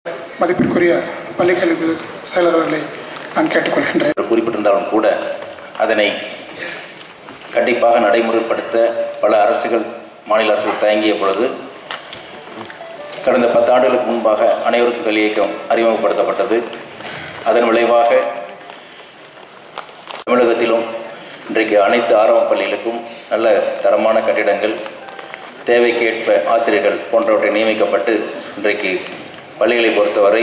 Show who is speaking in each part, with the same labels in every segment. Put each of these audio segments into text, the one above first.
Speaker 1: மதிப்பிற்குரிய பள்ளிக்கல்வி செயலர் அவர்களை நான் கேட்டுக்கொள்கின்றேன்
Speaker 2: என்று குறிப்பிட்டிருந்தாலும் கூட அதனை கண்டிப்பாக நடைமுறைப்படுத்த பல அரசுகள் மாநில அரசுகள் தயங்கிய பொழுது கடந்த பத்தாண்டுகளுக்கு முன்பாக அனைவருக்கும் கல்வி இயக்கம் அறிமுகப்படுத்தப்பட்டது அதன் விளைவாக தமிழகத்திலும் இன்றைக்கு அனைத்து ஆரம்ப பள்ளிகளுக்கும் நல்ல தரமான கட்டிடங்கள் தேவைக்கேற்ப ஆசிரியர்கள் போன்றவற்றை நியமிக்கப்பட்டு இன்றைக்கு பள்ளிகளை பொறுத்தவரை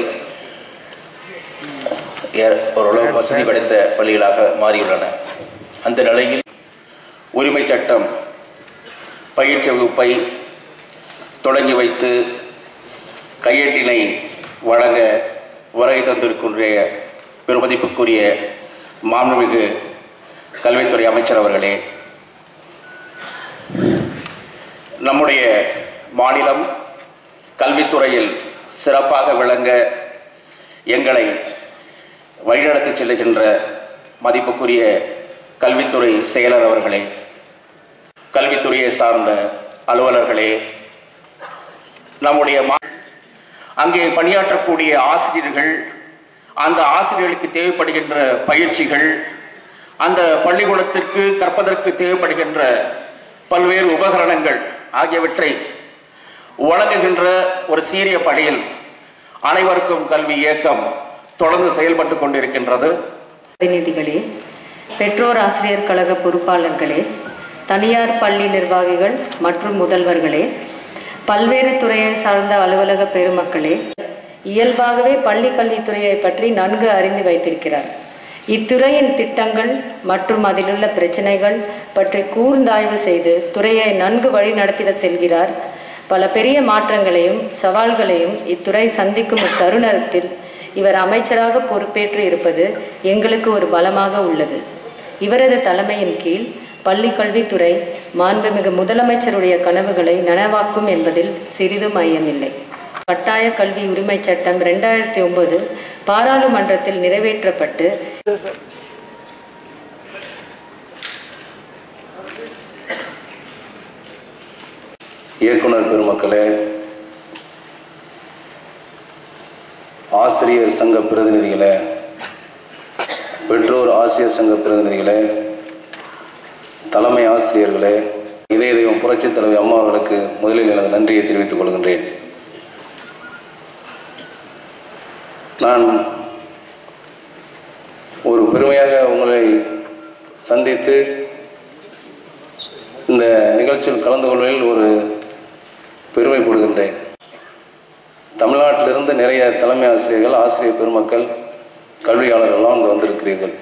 Speaker 2: ஏற- ஓரளவு வசதி படைத்த பள்ளிகளாக மாறியுள்ளன அந்த நிலையில் உரிமை சட்டம் பயிற்சி வகுப்பை தொடங்கி வைத்து கையேட்டினை வழங்க வருகை தந்திருக்கின்ற பெருமதிப்புக்குரிய மாண்புமிகு கல்வித்துறை அமைச்சர் அவர்களே நம்முடைய மாநிலம் கல்வித்துறையில் சிறப்பாக விளங்க எங்களை வழிநடத்திச் செல்லுகின்ற மதிப்புக்குரிய கல்வித்துறை செயலர் அவர்களே கல்வித்துறையை சார்ந்த அலுவலர்களே நம்முடைய மா அங்கே பணியாற்றக்கூடிய ஆசிரியர்கள் அந்த ஆசிரியர்களுக்கு தேவைப்படுகின்ற பயிற்சிகள் அந்த பள்ளிக்கூடத்திற்கு கற்பதற்கு தேவைப்படுகின்ற பல்வேறு உபகரணங்கள் ஆகியவற்றை வழங்குகின்ற ஒரு சீரிய பணியில் அனைவருக்கும் கல்வி இயக்கம் தொடர்ந்து செயல்பட்டு கொண்டிருக்கின்றது
Speaker 3: பிரதிநிதிகளே பெற்றோர் ஆசிரியர் கழக பொறுப்பாளர்களே தனியார் பள்ளி நிர்வாகிகள் மற்றும் முதல்வர்களே பல்வேறு துறையை சார்ந்த அலுவலக பெருமக்களே இயல்பாகவே பள்ளி கல்வித்துறையை பற்றி நன்கு அறிந்து வைத்திருக்கிறார் இத்துறையின் திட்டங்கள் மற்றும் அதிலுள்ள பிரச்சனைகள் பற்றி கூர்ந்தாய்வு செய்து துறையை நன்கு வழி நடத்திட செல்கிறார் பல பெரிய மாற்றங்களையும் சவால்களையும் இத்துறை சந்திக்கும் இத்தருணத்தில் இவர் அமைச்சராக பொறுப்பேற்று இருப்பது எங்களுக்கு ஒரு பலமாக உள்ளது இவரது தலைமையின் கீழ் பள்ளி கல்வித்துறை மாண்புமிகு முதலமைச்சருடைய கனவுகளை நனவாக்கும் என்பதில் சிறிதும் ஐயமில்லை கட்டாய கல்வி உரிமை சட்டம் ரெண்டாயிரத்தி ஒன்பது பாராளுமன்றத்தில் நிறைவேற்றப்பட்டு
Speaker 2: இயக்குனர் பெருமக்களே ஆசிரியர் சங்க பிரதிநிதிகளே பெற்றோர் ஆசிரியர் சங்க பிரதிநிதிகளே தலைமை ஆசிரியர்களே இதய தெய்வம் புரட்சித் தலைவி அம்மா அவர்களுக்கு முதலில் எனது நன்றியை தெரிவித்துக் கொள்கின்றேன் நான் ஒரு பெருமையாக உங்களை சந்தித்து இந்த நிகழ்ச்சியில் கலந்து கொள்வதில் ஒரு பெருமைப்படுகின்றேன் தமிழ்நாட்டிலிருந்து நிறைய தலைமை ஆசிரியர்கள் ஆசிரியர் பெருமக்கள் கல்வியாளர்கள்லாம் இங்கே வந்திருக்கிறீர்கள்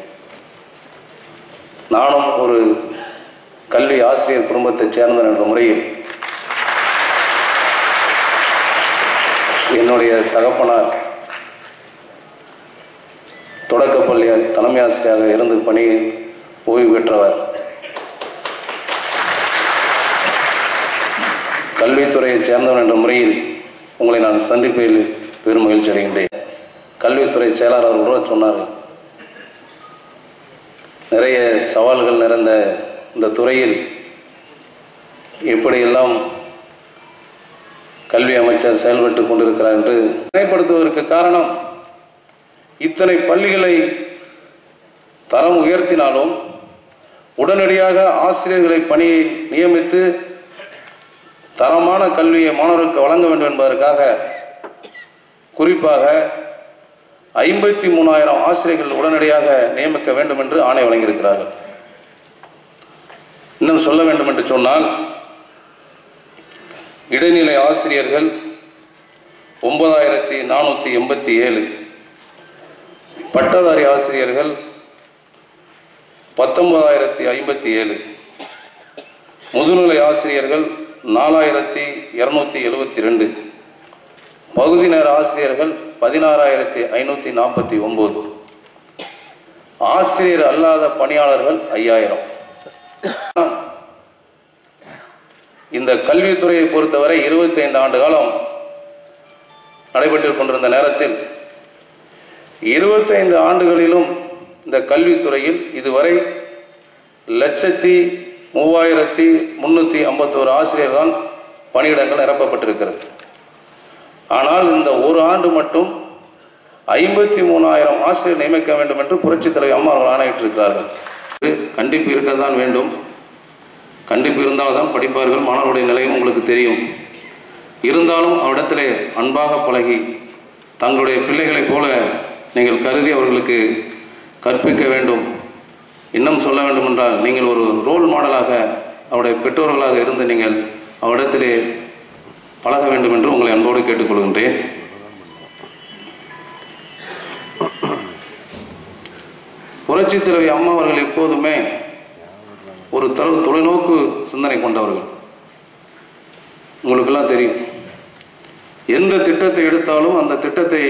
Speaker 2: நானும் ஒரு கல்வி ஆசிரியர் குடும்பத்தைச் சேர்ந்தவன் என்ற முறையில் என்னுடைய தகப்பனார் தொடக்கப்பள்ளி தலைமை ஆசிரியராக இருந்து பணி ஓய்வு பெற்றவர் கல்வித்துறையைச் சேர்ந்தவன் என்ற முறையில் உங்களை நான் சந்திப்பதில் பெரும் மகிழ்ச்சி அடைகின்றேன் கல்வித்துறை செயலாளர் அவர் கூட சொன்னார்கள் நிறைய சவால்கள் நிறைந்த இந்த துறையில் எப்படியெல்லாம் கல்வி அமைச்சர் செயல்பட்டு கொண்டிருக்கிறார் என்று நினைப்படுத்துவதற்கு காரணம் இத்தனை பள்ளிகளை தரம் உயர்த்தினாலும் உடனடியாக ஆசிரியர்களை பணியை நியமித்து தரமான கல்வியை மாணவர்களுக்கு வழங்க வேண்டும் என்பதற்காக குறிப்பாக ஐம்பத்தி மூணாயிரம் ஆசிரியர்கள் உடனடியாக நியமிக்க வேண்டும் என்று ஆணை வழங்கியிருக்கிறார்கள் இன்னும் சொல்ல வேண்டும் என்று சொன்னால் இடைநிலை ஆசிரியர்கள் ஒன்பதாயிரத்தி நானூற்றி எண்பத்தி ஏழு பட்டதாரி ஆசிரியர்கள் பத்தொன்பதாயிரத்தி ஐம்பத்தி ஏழு முதுநிலை ஆசிரியர்கள் நாலாயிரத்தி இரநூத்தி எழுபத்தி ரெண்டு பகுதி நேர ஆசிரியர்கள் பதினாறாயிரத்தி ஐநூற்றி நாற்பத்தி ஒம்பது ஆசிரியர் அல்லாத பணியாளர்கள் ஐயாயிரம் இந்த கல்வித்துறையை பொறுத்தவரை இருபத்தைந்து ஆண்டு காலம் நடைபெற்று கொண்டிருந்த நேரத்தில் இருபத்தைந்து ஆண்டுகளிலும் இந்த கல்வித்துறையில் இதுவரை லட்சத்தி மூவாயிரத்தி முன்னூற்றி ஐம்பத்தோரு ஆசிரியர் தான் பணியிடங்கள் நிரப்பப்பட்டிருக்கிறது ஆனால் இந்த ஒரு ஆண்டு மட்டும் ஐம்பத்தி மூணாயிரம் ஆசிரியர் நியமிக்க வேண்டும் என்று புரட்சித் தலைவர் அம்மா அவர்கள் ஆணையிட்டிருக்கிறார்கள் இது கண்டிப்பு இருக்க தான் வேண்டும் கண்டிப்பு இருந்தால் தான் படிப்பார்கள் மாணவருடைய நிலையும் உங்களுக்கு தெரியும் இருந்தாலும் அவரிடத்திலே அன்பாக பழகி தங்களுடைய பிள்ளைகளைப் போல நீங்கள் கருதி அவர்களுக்கு கற்பிக்க வேண்டும் இன்னும் சொல்ல வேண்டும் என்றால் நீங்கள் ஒரு ரோல் மாடலாக அவருடைய பெற்றோர்களாக இருந்து நீங்கள் அவரிடத்திலே பழக வேண்டும் என்று உங்களை அன்போடு கேட்டுக்கொள்கின்றேன் புரட்சித் தலைவி அம்மா அவர்கள் எப்போதுமே ஒரு தொலை தொலைநோக்கு சிந்தனை கொண்டவர்கள் உங்களுக்கெல்லாம் தெரியும் எந்த திட்டத்தை எடுத்தாலும் அந்த திட்டத்தை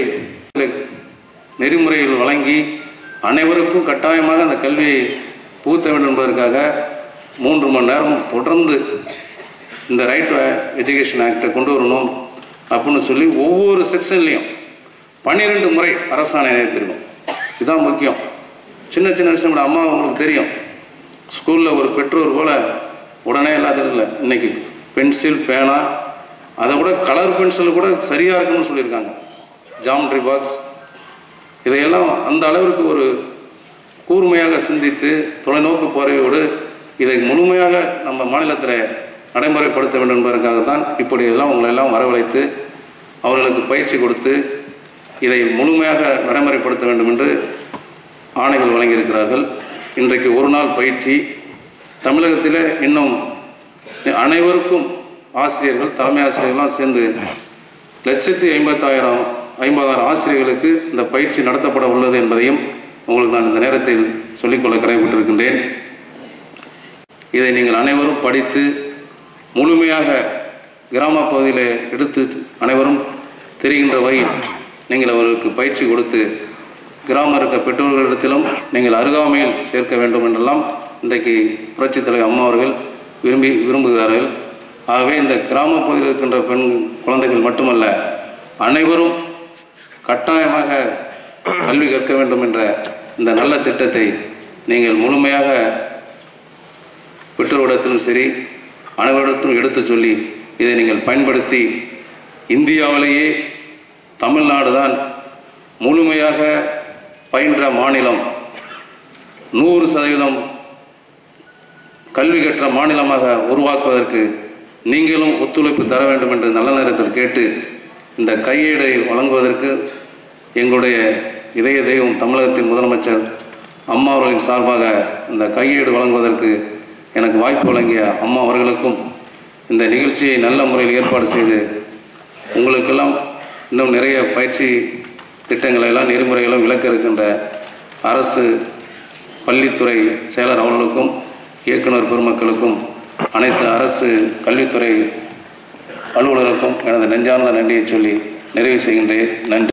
Speaker 2: நெறிமுறையில் வழங்கி அனைவருக்கும் கட்டாயமாக அந்த கல்வியை புகுத்த வேண்டும் என்பதற்காக மூன்று மணி நேரம் தொடர்ந்து இந்த ரைட் எஜுகேஷன் ஆக்டை கொண்டு வரணும் அப்படின்னு சொல்லி ஒவ்வொரு செக்ஷன்லேயும் பன்னிரெண்டு முறை அரசாணை நினைத்திருக்கும் இதுதான் முக்கியம் சின்ன சின்ன விஷயம் கூட அம்மா உங்களுக்கு தெரியும் ஸ்கூலில் ஒரு பெற்றோர் போல் உடனே எல்லாத்துக்கும் இல்லை இன்னைக்கு பென்சில் பேனா அதை விட கலர் பென்சில் கூட சரியாக இருக்குன்னு சொல்லியிருக்காங்க ஜாமெட்ரி பாக்ஸ் இதையெல்லாம் அந்த அளவிற்கு ஒரு கூர்மையாக சிந்தித்து தொலைநோக்கு பார்வையோடு இதை முழுமையாக நம்ம மாநிலத்தில் நடைமுறைப்படுத்த வேண்டும் என்பதற்காகத்தான் இப்படி எல்லாம் உங்களை எல்லாம் வரவழைத்து அவர்களுக்கு பயிற்சி கொடுத்து இதை முழுமையாக நடைமுறைப்படுத்த வேண்டும் என்று ஆணைகள் வழங்கியிருக்கிறார்கள் இன்றைக்கு ஒரு நாள் பயிற்சி தமிழகத்தில் இன்னும் அனைவருக்கும் ஆசிரியர்கள் தலைமை ஆசிரியர்கள்லாம் சேர்ந்து லட்சத்தி ஐம்பத்தாயிரம் ஐம்பதாயிரம் ஆசிரியர்களுக்கு இந்த பயிற்சி நடத்தப்பட உள்ளது என்பதையும் உங்களுக்கு நான் இந்த நேரத்தில் சொல்லிக்கொள்ள கடமைப்பட்டிருக்கின்றேன் இதை நீங்கள் அனைவரும் படித்து முழுமையாக கிராம பகுதியில் எடுத்து அனைவரும் தெரிகின்ற வகையில் நீங்கள் அவர்களுக்கு பயிற்சி கொடுத்து கிராம இருக்க பெற்றோர்களிடத்திலும் நீங்கள் அருகாமையில் சேர்க்க வேண்டும் என்றெல்லாம் இன்றைக்கு புரட்சித் தலைவர் அம்மா அவர்கள் விரும்பி விரும்புகிறார்கள் ஆகவே இந்த கிராம பகுதியில் இருக்கின்ற பெண் குழந்தைகள் மட்டுமல்ல அனைவரும் கட்டாயமாக கல்வி கற்க வேண்டும் என்ற இந்த நல்ல திட்டத்தை நீங்கள் முழுமையாக பெற்றோரிடத்திலும் சரி அனைவரிடத்திலும் எடுத்து சொல்லி இதை நீங்கள் பயன்படுத்தி இந்தியாவிலேயே தமிழ்நாடு தான் முழுமையாக பயின்ற மாநிலம் நூறு சதவீதம் கல்வி கற்ற மாநிலமாக உருவாக்குவதற்கு நீங்களும் ஒத்துழைப்பு தர வேண்டும் என்று நல்ல நேரத்தில் கேட்டு இந்த கையேடை வழங்குவதற்கு எங்களுடைய இதய தெய்வம் தமிழகத்தின் முதலமைச்சர் அம்மா அவர்களின் சார்பாக இந்த கையேடு வழங்குவதற்கு எனக்கு வாய்ப்பு வழங்கிய அம்மா அவர்களுக்கும் இந்த நிகழ்ச்சியை நல்ல முறையில் ஏற்பாடு செய்து உங்களுக்கெல்லாம் இன்னும் நிறைய பயிற்சி திட்டங்களை எல்லாம் நெறிமுறைகளும் விளக்க இருக்கின்ற அரசு பள்ளித்துறை செயலர் அவர்களுக்கும் இயக்குனர் பெருமக்களுக்கும் அனைத்து அரசு கல்வித்துறை அலுவலருக்கும் எனது நெஞ்சார்ந்த நன்றியை சொல்லி நிறைவு செய்கின்றேன் நன்றி